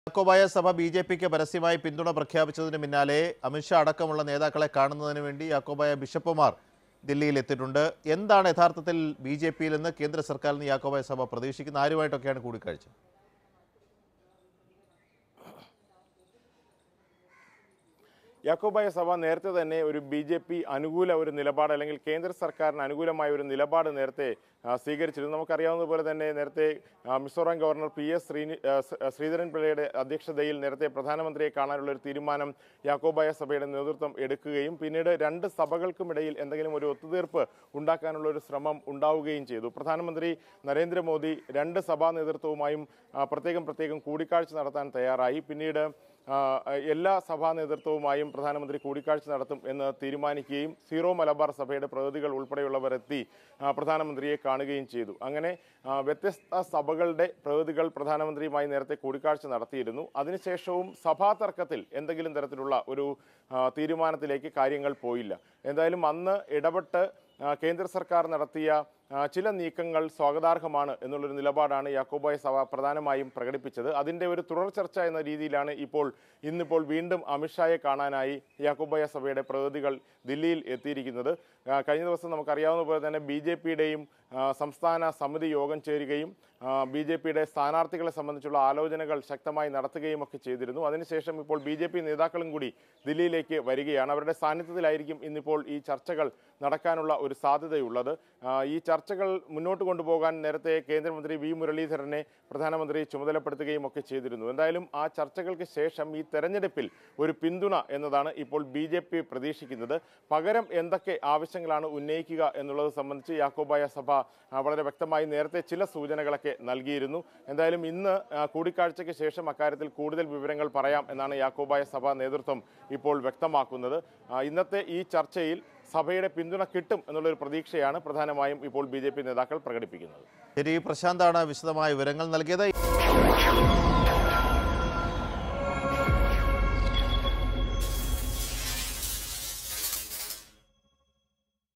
യാക്കോബായ സഭ B J പിക്ക് പരസ്യമായി പിന്തുണ പ്രഖ്യാപിച്ചതിന് പിന്നാലെ അമിത്ഷാ അടക്കമുള്ള നേതാക്കളെ കാണുന്നതിന് വേണ്ടി യാക്കോബായ ബിഷപ്പുമാർ ദില്ലിയിൽ എത്തിയിട്ടുണ്ട് എന്താണ് യഥാർത്ഥത്തിൽ ബി ജെ പിയിൽ നിന്ന് കേന്ദ്ര സർക്കാരിൽ നിന്ന് യാക്കോബായ സഭ പ്രതീക്ഷിക്കുന്ന ആരുമായിട്ടൊക്കെയാണ് കൂടിക്കാഴ്ച യാക്കോബായ സഭ നേരത്തെ തന്നെ ഒരു ബി ജെ പി അനുകൂല ഒരു നിലപാട് അല്ലെങ്കിൽ കേന്ദ്ര സർക്കാരിന് അനുകൂലമായ ഒരു നിലപാട് നേരത്തെ ആ, സ്വീകരിച്ചിരുന്നു നമുക്കറിയാവുന്നതുപോലെ തന്നെ നേരത്തെ ആ, Mizoram governor P S Sreeni ആ, സ്- ആ, ശ്രീധരൻ പിള്ളയുടെ അധ്യക്ഷതയിൽ നേരത്തെ പ്രധാനമന്ത്രിയെ കാണാനുള്ള ഒരു തീരുമാനം യാക്കോബായ സഭയുടെ നേതൃത്വം എടുക്കുകയും പിന്നീട് രണ്ട് സഭകൾക്കുമിടയിൽ എന്തെങ്കിലും ഒരു ഒത്തുതീർപ്പ് ഉണ്ടാക്കാനുള്ള ഒരു ശ്രമം ഉണ്ടാവുകയും ചെയ്തു പ്രധാനമന്ത്രി നരേന്ദ്രമോദി രണ്ട് സഭാ നേതൃത്വവുമായും ആ, പ്രത്യേകം പ്രത്യേകം കൂടിക്കാഴ്ച നടത്താൻ തയ്യാറായി പിന്നീട് ആ, എല്ലാ സഭാ നേതൃത്വവുമായും പ്രധാനമന്ത്രി കൂടിക്കാഴ്ച നടത്തും എന്ന് തീരുമാനിക്കുകയും സീറോ മലബാർ സഭയുടെ പ്രതിനിധികൾ ഉൾപ്പെടെയുള്ളവർ എത്തി ആ, പ്രധാനമന്ത്രിയെ കാണുകയും ചെയ്തു അങ്ങനെ ആ, വ്യത്യസ്ത സഭകളുടെ പ്രതിനിധികൾ പ്രധാനമന്ത്രിയുമായി നേരത്തെ കൂടിക്കാഴ്ച നടത്തിയിരുന്നു അതിനുശേഷവും സഭാ തർക്കത്തിൽ എന്തെങ്കിലും തരത്തിലുള്ള ഒരു ആ, തീരുമാനത്തിലേക്ക് കാര്യങ്ങൾ പോയില്ല എന്തായാലും അന്ന് ഇടപെട്ട് ആ, കേന്ദ്ര സർക്കാർ നടത്തിയ ആ, ചില നീക്കങ്ങൾ സ്വാഗതാർഹമാണ് എന്നുള്ളൊരു നിലപാടാണ് യാക്കോബായ സഭ പ്രധാനമായും പ്രകടിപ്പിച്ചത് അതിൻ്റെ ഒരു തുടർ ചർച്ച എന്ന രീതിയിലാണ് ഇപ്പോൾ ഇന്നിപ്പോൾ വീണ്ടും അമിത്ഷായെ കാണാനായി യാക്കോബായ സഭയുടെ പ്രതിനിധികൾ ദില്ലിയിൽ എത്തിയിരിക്കുന്നത് ആ, കഴിഞ്ഞ ദിവസം നമുക്കറിയാവുന്ന പോലെ തന്നെ ബി ജെ പിയുടെയും സംസ്ഥാന സമിതി യോഗം ചേരുകയും ബി ജെ പിയുടെ സ്ഥാനാർത്ഥികളെ സംബന്ധിച്ചുള്ള ആലോചനകൾ ശക്തമായി നടത്തുകയും ഒക്കെ ചെയ്തിരുന്നു അതിനുശേഷം ഇപ്പോൾ ബി ജെ പി നേതാക്കളും കൂടി ദില്ലിയിലേക്ക് വരികയാണ് അവരുടെ സാന്നിധ്യത്തിലായിരിക്കും ഇന്നിപ്പോൾ ഈ ചർച്ചകൾ നടക്കാനുള്ള ഒരു സാധ്യതയുള്ളത് ആ, ഈ ചർച്ചകൾ മുന്നോട്ട് കൊണ്ടുപോകാൻ നേരത്തെ കേന്ദ്രമന്ത്രി വി മുരളീധരനെ പ്രധാനമന്ത്രി ചുമതലപ്പെടുത്തുകയും ഒക്കെ ചെയ്തിരുന്നു എന്തായാലും ആ ചർച്ചകൾക്ക് ശേഷം ഈ തെരഞ്ഞെടുപ്പിൽ ഒരു പിന്തുണ എന്നതാണ് ഇപ്പോൾ ബി ജെ പി പ്രതീക്ഷിക്കുന്നത് പകരം എന്തൊക്കെ ആവശ്യങ്ങളാണ് ഉന്നയിക്കുക എന്നുള്ളത് സംബന്ധിച്ച് യാക്കോബായ സഭ ആ, വളരെ വ്യക്തമായി നേരത്തെ ചില സൂചനകളൊക്കെ നൽകിയിരുന്നു എന്തായാലും ഇന്ന് ആ, കൂടിക്കാഴ്ചയ്ക്ക് ശേഷം അക്കാര്യത്തിൽ കൂടുതൽ വിവരങ്ങൾ പറയാം എന്നാണ് യാക്കോബായ സഭ നേതൃത്വം ഇപ്പോൾ വ്യക്തമാക്കുന്നത് ആ, ഇന്നത്തെ ഈ ചർച്ചയിൽ സഭയുടെ പിന്തുണ കിട്ടും എന്നുള്ളൊരു പ്രതീക്ഷയാണ് പ്രധാനമായും ഇപ്പോൾ ബി നേതാക്കൾ പ്രകടിപ്പിക്കുന്നത് ശരി പ്രശാന്താണ് വിശദമായ വിവരങ്ങൾ നൽകിയത്